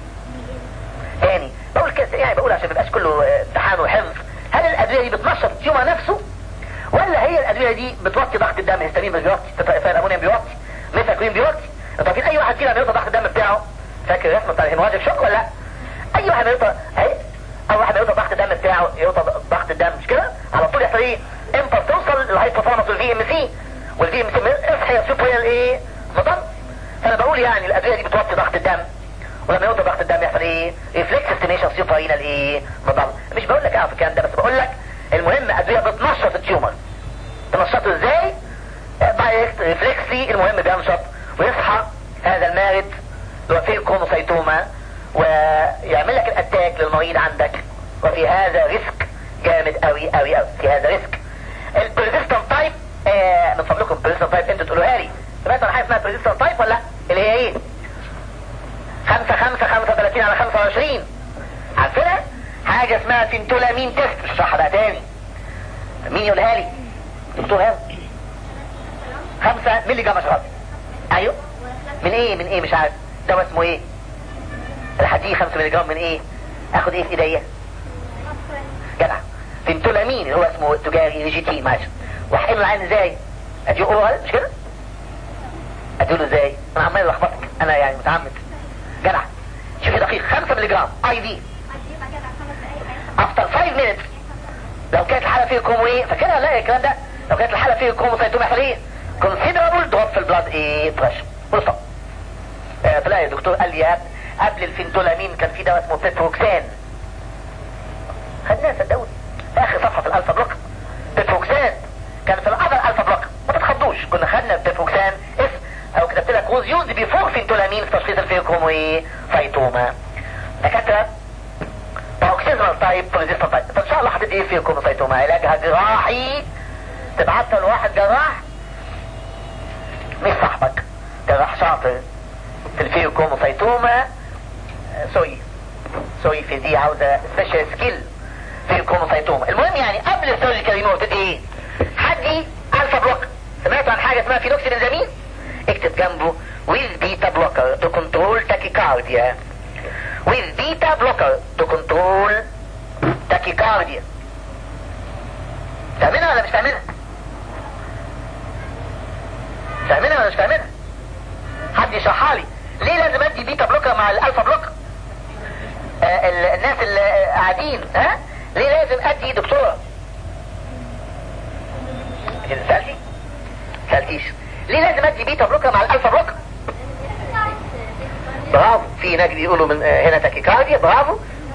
تاني بقول كده يعني بقول عشان ما يبقاش كله امتحان وحفظ هل الادويه دي بتنشط التيومر نفسه ولا هي الادويه دي بتوطي ضغط الدم هيستامين بيوطي تتفاعل امونيوم بيوطي ميثاكوين بيوطي انتوا عارفين اي واحد فينا بيوطي ضغط الدم بتاعه فاكر الرسمه بتاع الهيموراجيك شوك ولا لا اي واحد بيوطي اهي اي واحد بيوطي ضغط الدم بتاعه يوطي ضغط الدم مش كده على طول يحصل ايه امتى توصل للهايبوثالاموس والفي ام سي والفي ام سي اصحى يا سوبر ايه مضم فانا بقول يعني الادويه دي بتوطي ضغط الدم ولما يوطي ضغط الدم يحصل ايه ريفلكس استيميشن سوبرين الايه مضم مش بقول لك اعرف الكلام ده بس بقول لك المهم ادويه بتنشط التيومر تنشطه ازاي دايركت ريفلكسي المهم بينشط ويصحى هذا المارد اللي هو فيه الكروموسيتوما ويعمل لك الاتاك للمريض عندك وفي هذا ريسك جامد قوي قوي قوي في هذا ريسك البريزيستنت تايب آه من فضلكم البريزيستنت تايب انتوا تقولوها لي سمعتوا عن حاجه اسمها بريزيستنت تايب ولا لا اللي هي ايه 5 5 35 على 25 عارفينها حاجه اسمها سنتولامين تيست مش هشرحها بقى تاني مين يقولها لي دكتور هاني 5 مللي جرام اشرب ايوه من ايه من ايه مش عارف دواء اسمه ايه الحديد 5 مللي جرام من ايه اخد ايه في ايديا جدع سنتولامين اللي هو اسمه التجاري ري جي تي ماشي واحقن العين ازاي اديه اورال مش كده اديله ازاي انا عمال الخبطك انا يعني متعمد جدع شوفي دقيق 5 مللي جرام اي في افتر 5 minutes لو كانت الحاله فيه كرومو ايه فاكرها لا الكلام ده لو كانت الحاله فيه كروموسيتوم يحصل ايه considerable drop في البلاد ايه بريشر بص آه تلاقي الدكتور قال لي قبل الفنتولامين كان في دواء اسمه بيتروكسان خدناه صدقوني اخر صفحه في الالفا بلوك بيتروكسان كان في الاذر الفا بلوك ما تتخضوش كنا خدنا الديفوكسان اسم او كتبت لك ووز يوز بيفور فينتولامين في تشخيص الفيوكروموي سايتوما دكاتره باروكسيزمال تايب بوليزيستال تايب فان شاء الله هتدي ايه فيوكروموسايتوما علاجها جراحي تبعتها لواحد جراح مش صاحبك جراح شاطر في الفيوكروموسايتوما سوي سوي في دي عاوزه سبيشال سكيل في الكروموسايتوما المهم يعني قبل السيرجيكال ريموف ايه حدي الفا بلوك سمعتوا عن حاجه اسمها فينوكسي بنزامين اكتب جنبه with beta blocker to control tachycardia with beta blocker to control tachycardia فاهمينها ولا مش فاهمينها فاهمينها ولا مش فاهمينها حد يشرحها لي ليه لازم ادي بيتا بلوكر مع الالفا بلوكر آه الناس اللي قاعدين ها آه؟ ليه لازم ادي دكتورة سألتي سألتيش ليه لازم ادي بيتا بلوكر مع الالفا بلوكر برافو في هناك بيقولوا من هنا تاكيكارديا برافو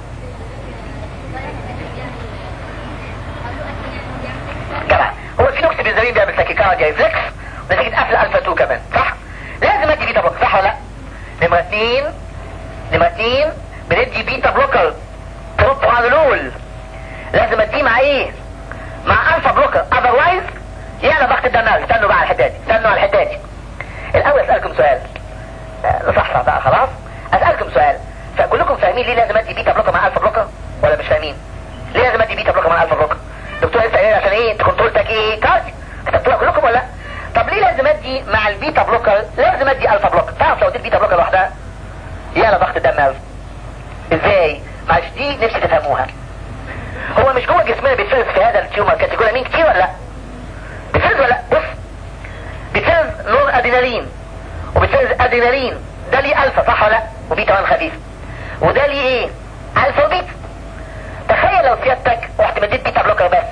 جماعة هو الفينوكس بنزامين بيعمل تاكيكارديا ريفلكس نتيجة قفل الفا 2 كمان صح لازم ادي بيتا بلوكر صح ولا لا نمرة اتنين نمرة اتنين بندي بيتا بلوكر بروبرانولول لازم اديه مع ايه مع الفا بلوكر اذروايز يعلى ضغط الدم استنوا بقى على الحته دي استنوا على الحته دي الاول اسالكم سؤال نصحصح بقى خلاص اسالكم سؤال فكلكم فاهمين ليه لازم ادي بيتا بلوكر مع الفا بلوكر ولا مش فاهمين ليه لازم ادي بيتا بلوكر مع الفا بلوكر دكتور لسه قايل عشان ايه كنترول ايه كاردي كتبتوها كلكم ولا لا طب ليه لازم ادي مع البيتا بلوكر لازم ادي الفا بلوكر تعرف لو اديت بيتا بلوكر لوحدها يعلى ضغط الدم ازاي معلش دي نفسي تفهموها هو مش جوه جسمنا بيتفرز في هذا التيومر كاتيجولامين كتير ولا لا بيتفرز ولا لا بص بيتفرز نور ادرينالين وبيتفرز ادرينالين ده ليه الفا صح ولا لا وبيتا كمان خفيف وده ليه ايه الفا وبيتا تخيل لو سيادتك رحت مديت بيتا بلوكر بس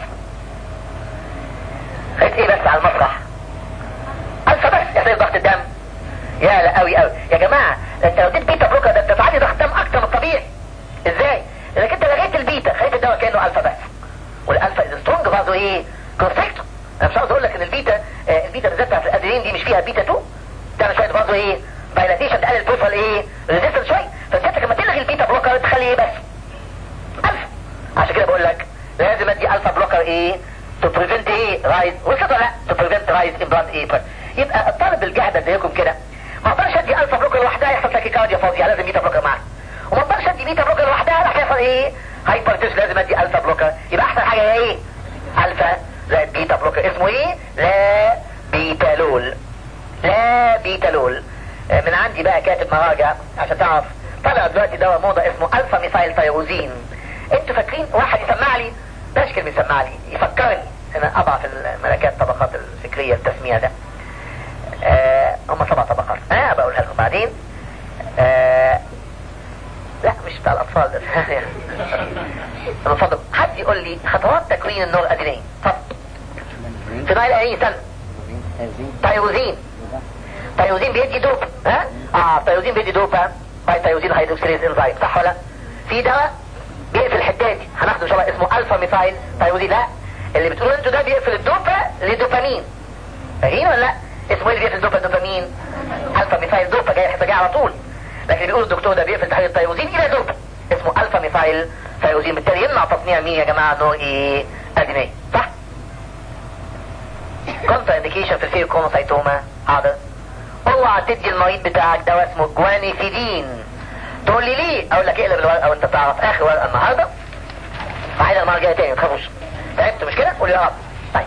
خدت ايه بس على المسرح الفا بس يا سيد ضغط الدم يا لا قوي قوي يا جماعه انت لو اديت بيتا بلوكر ده انت تعالي ضغط دم اكتر من الطبيعي ازاي لانك انت لغيت البيتا خليت الدواء كانه الفا بس والالفا از سترونج برضه ايه كونستريكتور انا مش عاوز اقول لك ان البيتا آه البيتا بالذات بتاعت الادرينالين دي مش فيها بيتا 2 تعمل شويه برضه ايه دايلاتيشن تقلل البروفال ايه ريزيستنس شويه فانت لما تلغي البيتا بلوكر تخلي ايه بس الفا عشان كده بقول لك لازم ادي الفا بلوكر ايه تو بريفنت ايه رايز وصلت ولا لا تو بريفنت رايز ان بلاد ايه يبقى الطالب الجهد زيكم كده ما اقدرش ادي الفا بلوكر لوحدها يحصل تاكيكارديا فاضيه لازم بيتا بلوكر معاها وما اقدرش ادي بيتا بلوكر لوحدها راح يحصل ايه هايبرتنس لازم ادي الفا بلوكر يبقى احسن حاجه هي ايه الفا زائد بيتا بلوكر اسمه ايه لا بيتالول لا بيتالول من عندي بقى كاتب مراجع عشان تعرف طلع دلوقتي دواء موضة اسمه الفا ميثايل تيروزين انتوا فاكرين واحد يسمع لي بلاش كلمة يسمع لي يفكرني انا اضعف الملكات الطبقات الفكرية التسمية ده آه هم سبع طبقات اه بقولها لكم بعدين آه لا مش بتاع الاطفال ده من فضل حد يقول لي خطوات تكوين النور ادينين اتفضل فينايل اي سنة تيروزين تيروزين بيدي دوب ها اه تيروزين بيدي دوب باي تيروزين هيدروكسيليز انزايم صح ولا في دواء بيقفل الحتات دي هناخده ان شاء الله اسمه الفا ميثايل تيروزين لا اللي بتقولوا انتوا ده بيقفل الدوبا للدوبامين فاهمين ولا لا اسمه ايه اللي بيقفل دوبا دوبامين الفا ميثايل دوبا جاي جاي على طول لكن بيقولوا الدكتور ده بيقفل تحليل التيروزين الى دوبا اسمه الفا ميثايل تيروزين بالتالي يمنع تصنيع مين يا جماعه نوع ايه ادينيه صح كونتر انديكيشن في الفيوكروموسايتوما حاضر اوعى تدي المريض بتاعك دواء اسمه جوانيفيدين تقول لي ليه اقول لك اقلب الورقه وانت تعرف اخر ورقه النهارده عايز المره الجايه تاني ما تخافوش تعبت مش كده قول يا رب طيب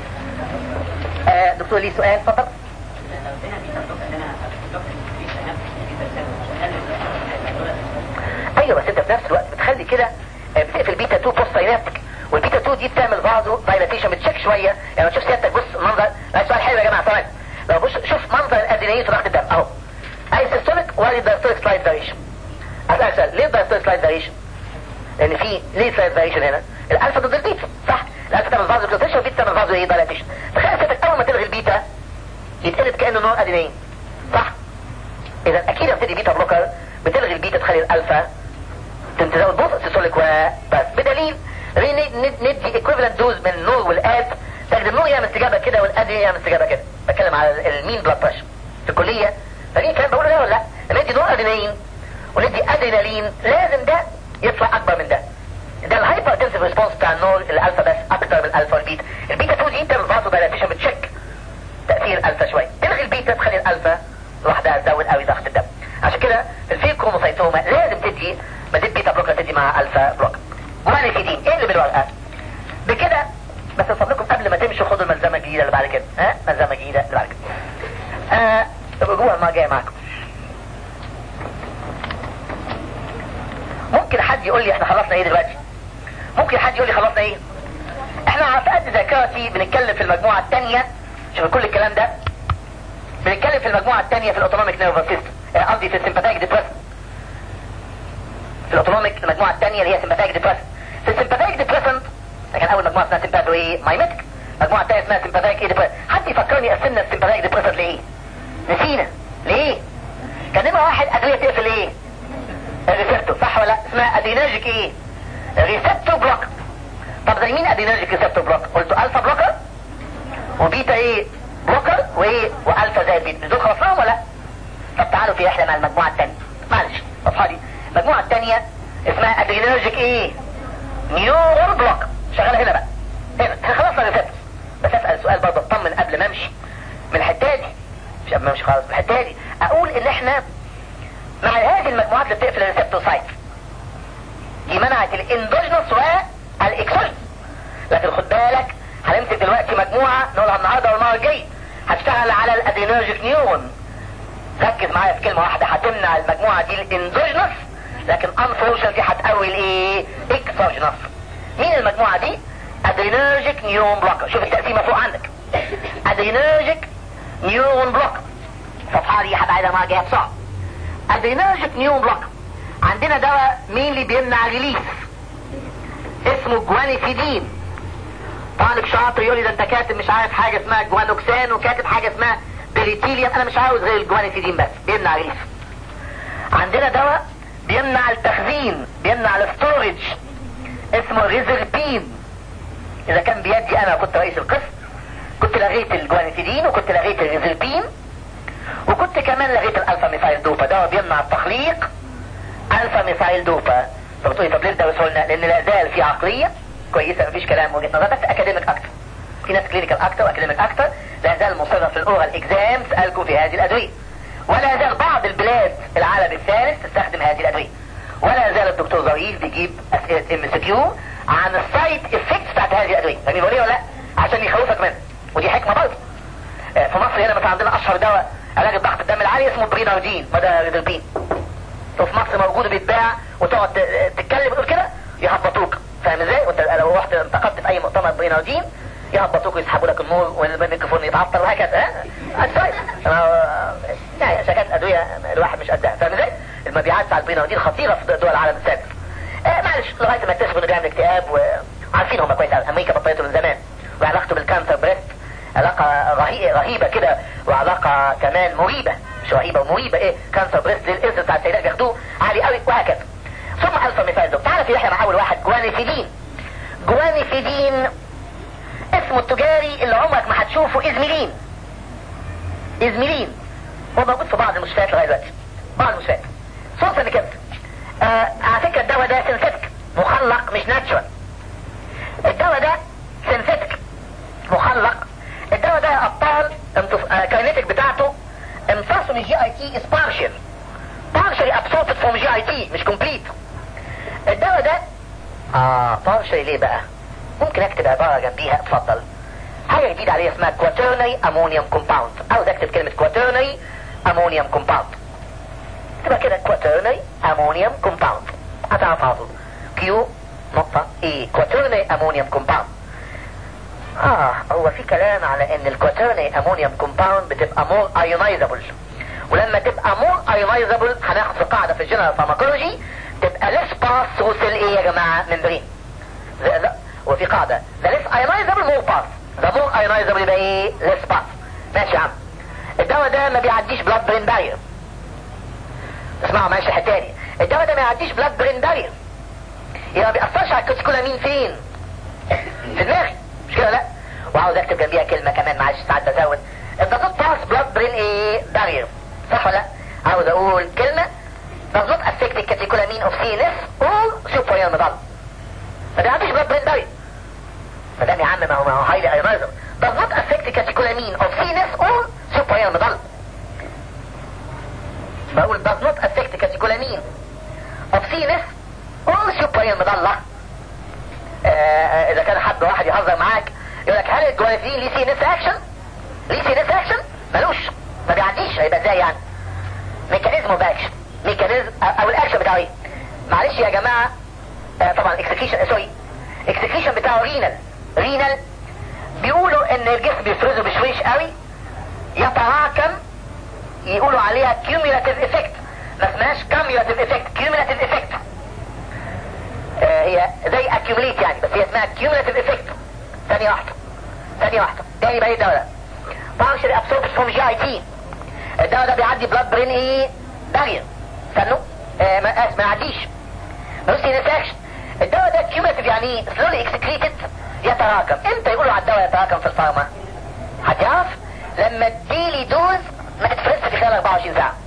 آه دكتور لي سؤال اتفضل ايوه بس انت في نفس الوقت بتخلي كده آه، بتقفل بيتا 2 بوست ساينابتك والبيتا 2 دي بتعمل بعضه دايلاتيشن بتشيك شويه يعني تشوف سيادتك بص منظر لا سؤال حلو يا جماعه ثواني لو بص شوف منظر الادرينالين في ضغط الدم اهو اي سيستوليك ولا دايستوليك سلايد فاريشن اسال سؤال ليه دايستوليك سلايد فاريشن؟ لان في ليه سلايد فاريشن هنا؟ الالفا ضد البيتا صح الالفا تعمل بعضه كلوتيشن والبيتا تعمل بعضه ايه دايلاتيشن تخيل سيادتك اول ما تلغي البيتا يتقلب كانه نوع ادرينالين صح؟ اذا اكيد لما تدي بيتا بلوكر بتلغي البيتا تخلي الالفا تزود بوث سيستوليك وبس بدليل ندي ايكويفالنت دوز من النور والاب تجد النور يعمل استجابه كده والادرينالين يعمل استجابه كده بتكلم على المين بلاد بريشر في الكليه فدي كان بقول لا ولا لا ندي نور ادرينالين وندي ادرينالين لازم ده يطلع اكبر من ده ده الهايبر تنسيف ريسبونس بتاع النور الالفا بس اكتر من الالفا والبيتا البيتا 2 دي بتعمل فازو دايلاتيشن بتشك تاثير الالفا شويه تلغي البيتا تخلي الالفا لوحدها تزود قوي ضغط الدم عشان كده في الفيل كروموسايتوما لازم تدي ما تدي بيتا بلوكر تدي مع الفا بلوكر جوانيفيدين ايه اللي بالورقه بكده بس فضلكم قبل ما تمشوا خدوا الملزمه الجديده اللي بعد كده ها ملزمه جديده اللي بعد كده آه جوه ما جاي معاكم ممكن حد يقول لي احنا خلصنا ايه دلوقتي ممكن حد يقول لي خلصنا ايه احنا على قد ذاكرتي بنتكلم في المجموعه الثانيه شوف كل الكلام ده بنتكلم في المجموعه الثانيه في الاوتونوميك نيرفس سيستم قصدي في السمباثيك ديبريشن في الاوتونوميك المجموعه الثانيه اللي هي سمباثيك ديبريشن في السمباثيك ديبريشن كان اول مجموعه اسمها سمباثو ايه مايمتك المجموعه الثانيه اسمها سمباثيك ايه ديبريشن حد يفكرني قسمنا السمباثيك ديبريشن لايه نسينا ليه كان نمره واحد ادويه تقفل ايه الريسبتور صح ولا لا اسمها ادينرجيك ايه ريسبتور بلوك طب زي مين ادينرجيك ريسبتور بلوك قلتوا الفا بلوكر وبيتا ايه بلوكر وايه والفا زي البيتا دول خلصناهم ولا لا طب تعالوا في رحله مع المجموعه الثانيه معلش صفحه دي المجموعه الثانيه اسمها ادرينرجيك ايه نيورون بلوك شغاله هنا بقى هنا احنا خلصنا الريسبتور بس اسال سؤال برضه اطمن قبل ما امشي من الحته دي مش قبل ما امشي خالص من الحته دي اقول ان احنا مع هذه المجموعات اللي بتقفل الريسبتور سايت دي منعت الاندوجنس والاكسوجنس لكن خد بالك هنمسك دلوقتي مجموعه نقولها النهارده والمره الجايه هتشتغل على الادينرجيك نيورون ركز معايا في كلمه واحده هتمنع المجموعه دي الاندوجنس لكن انفورشنتلي هتقوي الايه اكسوجنس مين المجموعه دي ادرينرجيك نيورون بلوكر شوف التقسيمه فوق عندك ادرينرجيك نيورون بلوكر الصفحه دي هبعدها معاها جايه بسرعه ادرينرجيك نيورون بلوكر عندنا دواء مين اللي بيمنع ريليس اسمه جوانيفيدين طالب شاطر يقول لي ده انت كاتب مش عارف حاجه اسمها جوانوكسان وكاتب حاجه اسمها بريتيليوم انا مش عاوز غير الجوانيفيدين بس بيمنع ريليس عندنا دواء بيمنع التخزين بيمنع الستورج اسمه ريزربين اذا كان بيدي انا كنت رئيس القسم كنت لغيت الجوانيفيدين وكنت لغيت الريزربين وكنت كمان لغيت الالفا ميثايل دوبا دواء بيمنع التخليق الفا ميثايل دوبا طب تقولي طب ليه تدرسوا لنا لان لا زال في عقليه كويسه مفيش كلام وجهه نظر بس اكاديميك اكتر في ناس كلينيكال اكتر واكاديميك اكتر لا زال مصره في الاورال اكزام سالكم في هذه الادويه ولا زال بعض البلاد العالم الثالث تستخدم هذه الادويه ولا زال الدكتور ظريف بيجيب اسئله ام اس كيو عن السايد افكتس بتاعت هذه الادويه فاهمين بقول ايه ولا لا عشان يخوفك منها ودي حكمه برضه آه، في مصر هنا مثلا عندنا اشهر دواء علاج الضغط الدم العالي اسمه بريناردين وده ريدربين وفي مصر موجود وبيتباع وتقعد ت- تتكلم وتقول كده يهبطوك فاهم ازاي؟ وانت لو رحت انتقدت في اي مؤتمر بريناردين يهبطوك ويسحبوا لك النور والميكروفون يتعطل وهكذا ها؟ أجساد. أنا- يعني شركات ادويه الواحد مش قدها فاهم ازاي؟ المبيعات بتاع البريناردين خطيره في دول العالم السادس. آه معلش لغايه ما اكتشفوا انه بيعمل اكتئاب وعارفين هم كويس أوي. امريكا بطلته من زمان وعلاقته بالكانسر بريست علاقه رهي- رهيبه كده وعلاقه كمان مريبه مش رهيبه ومريبه ايه كانسر بريست الانس بتاع السيدات بياخدوه عالي قوي وهكذا ثم الفا ميثايل دوب تعالى في احنا مع اول واحد جوانيفيدين جوانيفيدين اسمه التجاري اللي عمرك ما هتشوفه ازميلين ازميلين هو موجود في بعض المستشفيات لغايه دلوقتي بعض المستشفيات صوت كده آه على فكره الدواء ده سينثيتك مخلق مش ناتشورال الدواء ده سينثيتك مخلق الدواء ده يا ابطال امتص... آه كاينتك بتاعته امتصاصه من جي اي تي از بارشل بارشلي ابسوربت فروم جي اي تي مش كومبليت الدواء ده اه بارشلي ليه بقى ممكن اكتب عباره جنبيها اتفضل حاجه جديده عليها اسمها كواترنري امونيوم كومباوند عاوز اكتب كلمه كواترنري امونيوم كومباوند تبقى كده كواترنري امونيوم كومباوند هتعرف على طول كيو نقطة اي كواترنري امونيوم كومباوند اه هو في كلام على ان الكواترنري امونيوم كومباوند بتبقى مور ايونايزابل ولما تبقى مور ايونايزابل هناخد في قاعدة في الجنرال فارماكولوجي تبقى ليس باس ثرو سيل ايه يا جماعة ممبرين لا وفي قاعدة the less ionizable more pass the more ionizable يبقى ايه less pass ماشي يا عم الدواء ده ما بيعديش blood brain barrier اسمعوا ماشي الحته دي الدواء ده ما يعديش blood brain barrier يبقى ما بيأثرش على الكوتيكولامين فين في دماغي مش كده لا وعاوز اكتب جنبيها كلمه كمان معلش ساعات بزود does not pass blood brain ايه barrier صح ولا لا؟ عاوز اقول كلمه does not affect the catecholamine of CNS or superior medulla ما بيعديش blood brain barrier ما دام يا عم ما هو ما هو highly ionizing does not affect the catecholamine of CNS or superior medulla بقول does not affect the catecholamine of CNS or superior medulla آه اذا كان حد واحد يهزر معاك يقول لك هل الجوانزين ليه سي نس اكشن ليه سي نس اكشن ملوش ما بيعديش هيبقى ازاي يعني ميكانيزم اوف اكشن ميكانيزم او الاكشن بتاعه ايه معلش يا جماعه آه طبعا اكسكيشن سوري اكسكيشن بتاعه رينال رينال بيقولوا ان الجسم بيفرزه بشويش قوي يتراكم يقولوا عليها كيوميلاتيف افكت ما اسمهاش كاميولاتيف افكت كيوميلاتيف افكت هي زي اكيوميليت يعني بس هي اسمها كيوميلاتيف افكت ثانية واحدة ثانية واحدة تاني بقى ايه الدواء ده بانشر ابسوربس فروم جي اي تي الدواء ده بيعدي بلاد برين ايه بارير استنوا آه ما آه ما يعديش ملوش سينس اكشن الدواء ده كيوميلاتيف يعني ايه سلولي اكسكريتد يتراكم امتى يقولوا على الدواء يتراكم في الفارما هتعرف لما تديلي دوز ما تتفرزش في خلال 24 ساعة